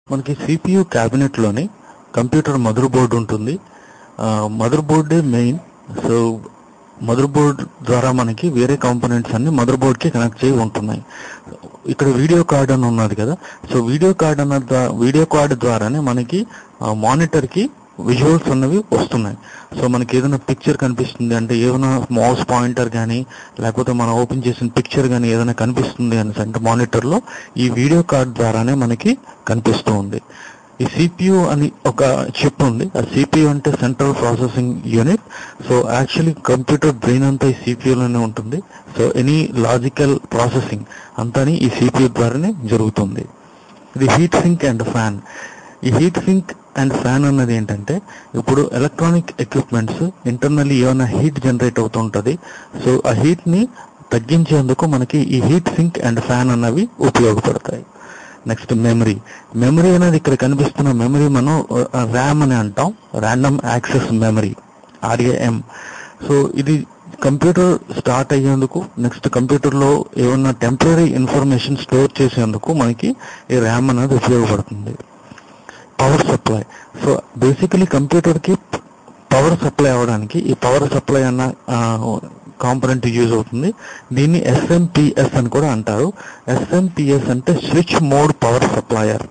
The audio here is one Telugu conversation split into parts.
మనకి సిపియు క్యాబినెట్లోని కంప్యూటర్ మదర్ బోర్డు ఉంటుంది మదర్ బోర్డే మెయిన్ సో మదర్ బోర్డ్ ద్వారా మనకి వేరే కాంపోనెంట్స్ అన్ని మదర్ బోర్డ్కి కనెక్ట్ చేయి ఉంటున్నాయి ఇక్కడ వీడియో కార్డ్ అని ఉన్నది కదా సో వీడియో కార్డ్ అన్న ద్వా- వీడియో కార్డ్ ద్వారానే మనకి మానిటర్కి విజువల్స్ అన్నవి వస్తున్నాయి సో మనకి ఏదైనా పిక్చర్ కనిపిస్తుంది అంటే ఏదైనా మౌస్ పాయింటర్ కానీ లేకపోతే మనం ఓపెన్ చేసిన పిక్చర్ కానీ ఏదైనా కనిపిస్తుంది అని అంటే మానిటర్లో ఈ వీడియో కార్డ్ ద్వారానే మనకి కనిపిస్తూ ఉంది ఈ సిపియు అని ఒక చిప్ ఉంది ఆ సిపియు అంటే central processing unit so actually computer brain అంతా ఈ సిపియులోనే ఉంటుంది సో ఎనీ లాజికల్ ప్రాసెసింగ్ అంతాని ఈ సిపియు ద్వారానే జరుగుతుంది ఇది హీట్ సింక్ అండ్ ఫ్యాన్ ఈ హీట్ సింక్ అండ్ ఫ్యాన్ అన్నది ఏంటంటే ఇప్పుడు ఎలక్ట్రానిక్ ఎక్విప్మెంట్స్ ఇంటర్నల్లీ ఏమైనా హీట్ జనరేట్ అవుతుంటది సో ఆ హీట్ ని తగ్గించేందుకు మనకి ఈ హీట్ సింక్ అండ్ ఫ్యాన్ అన్నవి ఉపయోగపడతాయి నెక్స్ట్ మెమరీ మెమరీ అనేది ఇక్కడ కనిపిస్తున్న మెమరీ మనం ర్యామ్ అని అంటాం random access memory RAM so ఇది కంప్యూటర్ స్టార్ట్ అయ్యేందుకు నెక్స్ట్ కంప్యూటర్లో ఏమన్నా టెంపరీ ఇన్ఫర్మేషన్ స్టోర్ చేసేందుకు మనకి ఈ ర్యామ్ అనేది ఉపయోగపడుతుంది పవర్ సప్లై సో బేసికలీ కంప్యూటర్కి పవర్ సప్లై అవ్వడానికి ఈ పవర్ సప్లై అన్న కాంపనెంట్ యూజ్ అవుతుంది దీన్ని ఎస్ఎంపిఎస్ అని కూడా అంటారు ఎస్ఎంపిఎస్ అంటే switch mode power supplier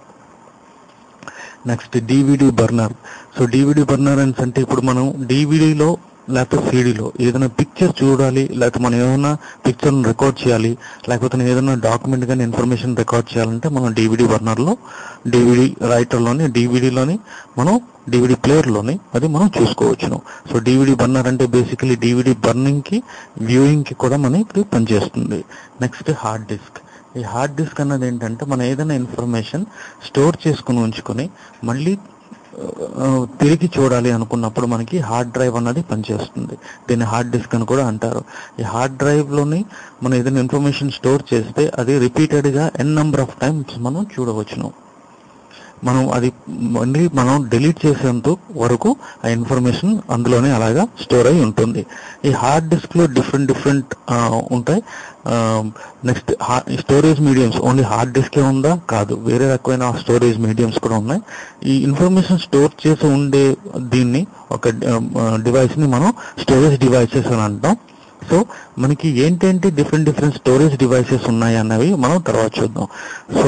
next DVD burner so DVD burner అని అంటే ఇప్పుడు మనం డివిడిలో లేకపోతే సీడీలో ఏదైనా పిక్చర్ చూడాలి లేకపోతే మనం ఏదైనా పిక్చర్ రికార్డ్ చేయాలి లేకపోతే ఏదైనా డాక్యుమెంట్ కానీ ఇన్ఫర్మేషన్ రికార్డ్ చేయాలంటే మనం డివిడి బర్నర్లో డివిడి రైటర్లోని డివిడిలోని మనం డివిడి ప్లేయర్లోని అది మనం చూసుకోవచ్చును సో డివిడి బర్నర్ అంటే బేసికలీ డివిడి బర్నింగ్కి వ్యూయింగ్కి కూడా మనకి పనిచేస్తుంది నెక్స్ట్ హార్డ్ డిస్క్ ఈ హార్డ్ డిస్క్ అన్నది ఏంటంటే మనం ఏదైనా ఇన్ఫర్మేషన్ స్టోర్ చేసుకుని ఉంచుకొని మళ్ళీ ఆ, తిరిగి చూడాలి అనుకున్నప్పుడు మనకి హార్డ్ డ్రైవ్ అన్నది పనిచేస్తుంది దీన్ని హార్డ్ డిస్క్ అని కూడా అంటారు ఈ హార్డ్ డ్రైవ్ లోని మనం ఏదైనా ఇన్ఫర్మేషన్ స్టోర్ చేస్తే అది రిపీటెడ్ గా ఎన్ నెంబర్ ఆఫ్ టైమ్స్ మనం చూడవచ్చును మనం అది మళ్ళీ మనం డిలీట్ చేసేంత వరకు ఆ ఇన్ఫర్మేషన్ అందులోనే అలాగా స్టోర్ అయి ఉంటుంది ఈ హార్డ్ డిస్క్ లో డిఫరెంట్ డిఫరెంట్ ఉంటాయి next storage mediums only hard డిస్కే ఉందా కాదు వేరే రకమైన స్టోరేజ్ మీడియంస్ కూడా ఉన్నాయి ఈ ఇన్ఫర్మేషన్ స్టోర్ చేసి ఉండే దీన్ని ఒక డివైస్ ని మనం స్టోరేజ్ డివైసెస్ అని అంటాం సో మనకి ఏంటేంటి డిఫరెంట్ డిఫరెంట్ స్టోరేజ్ డివైసెస్ ఉన్నాయి అన్నవి మనం తర్వాత చూద్దాం సో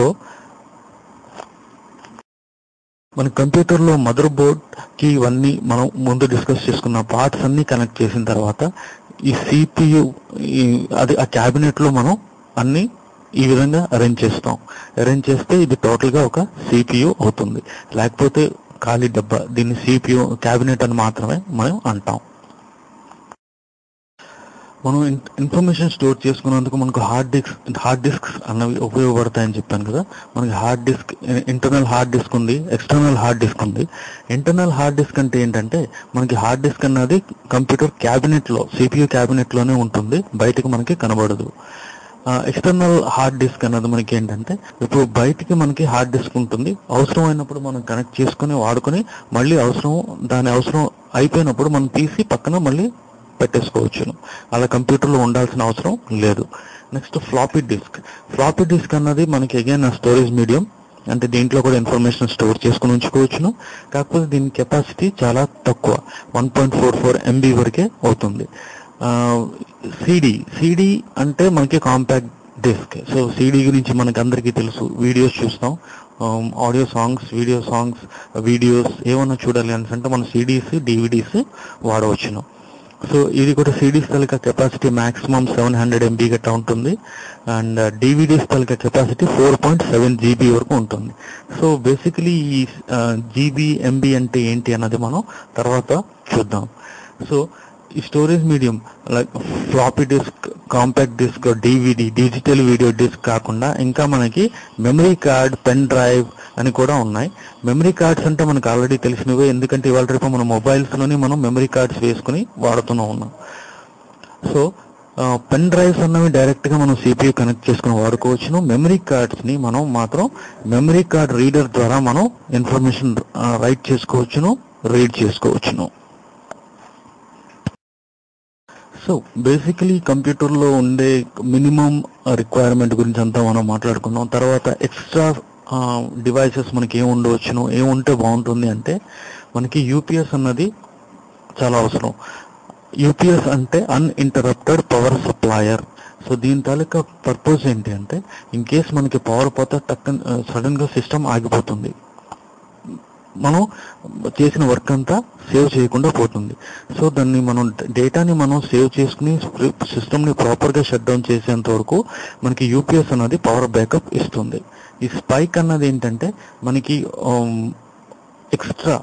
మన కంప్యూటర్ లో మదర్ బోర్డ్ కి ఇవన్నీ మనం ముందు డిస్కస్ చేసుకున్న పార్ట్స్ అన్ని కనెక్ట్ చేసిన తర్వాత ఈ సిపియు అది ఆ క్యాబినెట్ లో మనం అన్ని ఈ విధంగా అరేంజ్ చేస్తాం అరేంజ్ చేస్తే ఇది టోటల్ గా ఒక సిపియు అవుతుంది లేకపోతే ఖాళీ డబ్బా దీన్ని సిపియు క్యాబినెట్ అని మాత్రమే మనం అంటాం మనం ఇన్ఫర్మేషన్ స్టోర్ చేసుకున్నందుకు మనకు హార్డ్ డిస్క్ హార్డ్ డిస్క్స్ అన్నవి ఉపయోగపడతాయని చెప్పాను కదా మనకి hard disk internal hard disk ఉంది ఎక్స్టర్నల్ హార్డ్ డిస్క్ ఉంది ఇంటర్నల్ హార్డ్ డిస్క్ అంటే ఏంటంటే మనకి హార్డ్ డిస్క్ అన్నది కంప్యూటర్ క్యాబినెట్ లో సిపియు క్యాబినెట్ లోనే ఉంటుంది బయటకు మనకి కనబడదు ఎక్స్టర్నల్ హార్డ్ డిస్క్ అన్నది మనకి ఏంటంటే ఇప్పుడు బయటికి మనకి హార్డ్ డిస్క్ ఉంటుంది అవసరం అయినప్పుడు మనం కనెక్ట్ చేసుకుని వాడుకొని మళ్ళీ అవసరం దాని అవసరం అయిపోయినప్పుడు మనం తీసి పక్కన మళ్ళీ పెట్టేసుకోవచ్చును అలా కంప్యూటర్లో ఉండాల్సిన అవసరం లేదు next floppy disk floppy disk అన్నది మనకి అగైన్ స్టోరేజ్ మీడియం అంటే దీంట్లో కూడా ఇన్ఫర్మేషన్ స్టోర్ చేసుకుని ఉంచుకోవచ్చును కాకపోతే దీని కెపాసిటీ చాలా తక్కువ one point four four MB వరకే అవుతుంది సిడి సిడి అంటే మనకి కాంపాక్ట్ డిస్క్ సో సిడి గురించి మనకి అందరికీ తెలుసు వీడియోస్ చూస్తాం audio songs video songs videos ఏమన్నా చూడాలి అని అంటే మన సిడీస్ డివిడీస్ వాడవచ్చును సో ఇది కూడా సిడీస్ తాలూకా capacity maximum seven hundred MB గట్టా ఉంటుంది అండ్ డివిడీస్ తాలూకా capacity four point seven GB వరకు ఉంటుంది సో బేసికలీ ఈ జీబీ ఎంబీ అంటే ఏంటి అన్నది మనం తర్వాత చూద్దాం సో ఈ storage medium like floppy disk compact disk DVD digital video disk కాకుండా ఇంకా మనకి మెమరీ కార్డ్ పెన్ డ్రైవ్ అని కూడా ఉన్నాయి మెమరీ కార్డ్స్ అంటే మనకు ఆల్రెడీ తెలిసినవే ఎందుకంటే ఇవాళ రేపు మన మొబైల్స్ లోని మనం మెమరీ కార్డ్స్ వేసుకుని వాడుతూనే ఉన్నాం సో పెన్ డ్రైవ్స్ అన్నవి డైరెక్ట్ గా మనం సిపియు కనెక్ట్ చేసుకుని వాడుకోవచ్చును మెమరీ కార్డ్స్ ని మనం మాత్రం మెమరీ కార్డ్ రీడర్ ద్వారా మనం ఇన్ఫర్మేషన్ రైట్ చేసుకోవచ్చును రీడ్ చేసుకోవచ్చును సో బేసికలీ కంప్యూటర్లో ఉండే మినిమం రిక్వైర్మెంట్ గురించి అంతా మనం మాట్లాడుకున్నాం తర్వాత ఎక్స్ట్రా డివైసెస్ మనకి ఏం ఉండవచ్చును ఏం ఉంటే బాగుంటుంది అంటే మనకి యూపీఎస్ అన్నది చాలా అవసరం యూపీఎస్ అంటే అన్ఇంటరప్టెడ్ పవర్ సప్లయర్ సో దీని తాలూకా పర్పస్ ఏంటి అంటే ఇన్ కేస్ మనకి పవర్ పోతే టక్కన సడన్ గా సిస్టమ్ ఆగిపోతుంది మనం చేసిన వర్క్ అంతా సేవ్ చేయకుండా పోతుంది సో దాన్ని మనం డేటాని మనం సేవ్ చేసుకుని సిస్టమ్ని ప్రాపర్గా షట్ డౌన్ చేసేంత వరకు మనకి యూపీఎస్ అన్నది పవర్ బ్యాకప్ ఇస్తుంది ఈ స్పైక్ అన్నది ఏంటంటే మనకి ఎక్స్ట్రా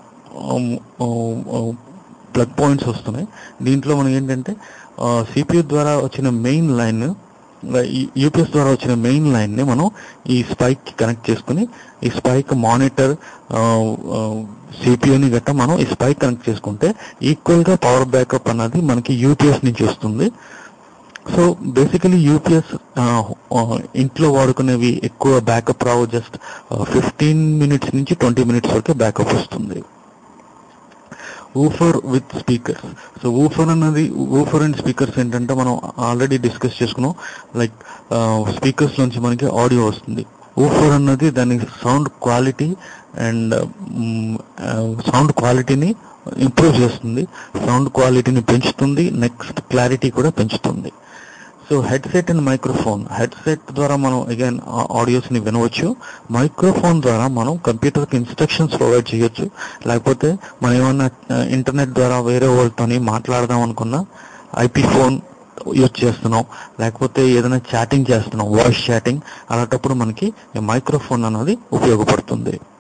ప్లగ్ పాయింట్స్ వస్తున్నాయి దీంట్లో మనకి ఏంటంటే సిపియు ద్వారా వచ్చిన మెయిన్ లైన్ యూపీఎస్ ద్వారా వచ్చిన మెయిన్ లైన్ని మనం ఈ స్పైక్ కి కనెక్ట్ చేసుకుని ఈ స్పైక్ మానిటర్ సిపియుని గట్ట మనం ఈ స్పైక్ కనెక్ట్ చేసుకుంటే ఈక్వల్ గా పవర్ బ్యాకప్ అన్నది మనకి యూపీఎస్ నుంచి వస్తుంది సో బేసికలీ యూపీఎస్ ఇంట్లో వాడుకునేవి ఎక్కువ బ్యాకప్ రావు జస్ట్ ఫిఫ్టీన్ మినిట్స్ నుంచి ట్వంటీ మినిట్స్ వరకే బ్యాకప్ వస్తుంది woofer with speakers so woofer అన్నది ఊఫర్ అండ్ స్పీకర్స్ ఏంటంటే మనం ఆల్రెడీ డిస్కస్ చేసుకున్నాం లైక్ స్పీకర్స్ నుంచి మనకి ఆడియో వస్తుంది ఊఫర్ అన్నది దాని సౌండ్ క్వాలిటీ అండ్ సౌండ్ క్వాలిటీని ఇంప్రూవ్ చేస్తుంది సౌండ్ క్వాలిటీని పెంచుతుంది నెక్స్ట్ క్లారిటీ కూడా పెంచుతుంది so headset and microphone headset ద్వారా మనం అగైన్ ఆడియోస్ ని వినవచ్చు మైక్రోఫోన్ ద్వారా మనం కంప్యూటర్ కి ఇన్స్ట్రక్షన్స్ ప్రొవైడ్ చేయొచ్చు లేకపోతే మనం ఏమన్నా ఇంటర్నెట్ ద్వారా వేరే వాళ్ళతోని మాట్లాడదాం అనుకున్నా ఐపీ ఫోన్ యూజ్ చేస్తున్నాం లేకపోతే ఏదైనా చాటింగ్ చేస్తున్నాం వాయిస్ చాటింగ్ అలాంటప్పుడు మనకి మైక్రోఫోన్ అనేది ఉపయోగపడుతుంది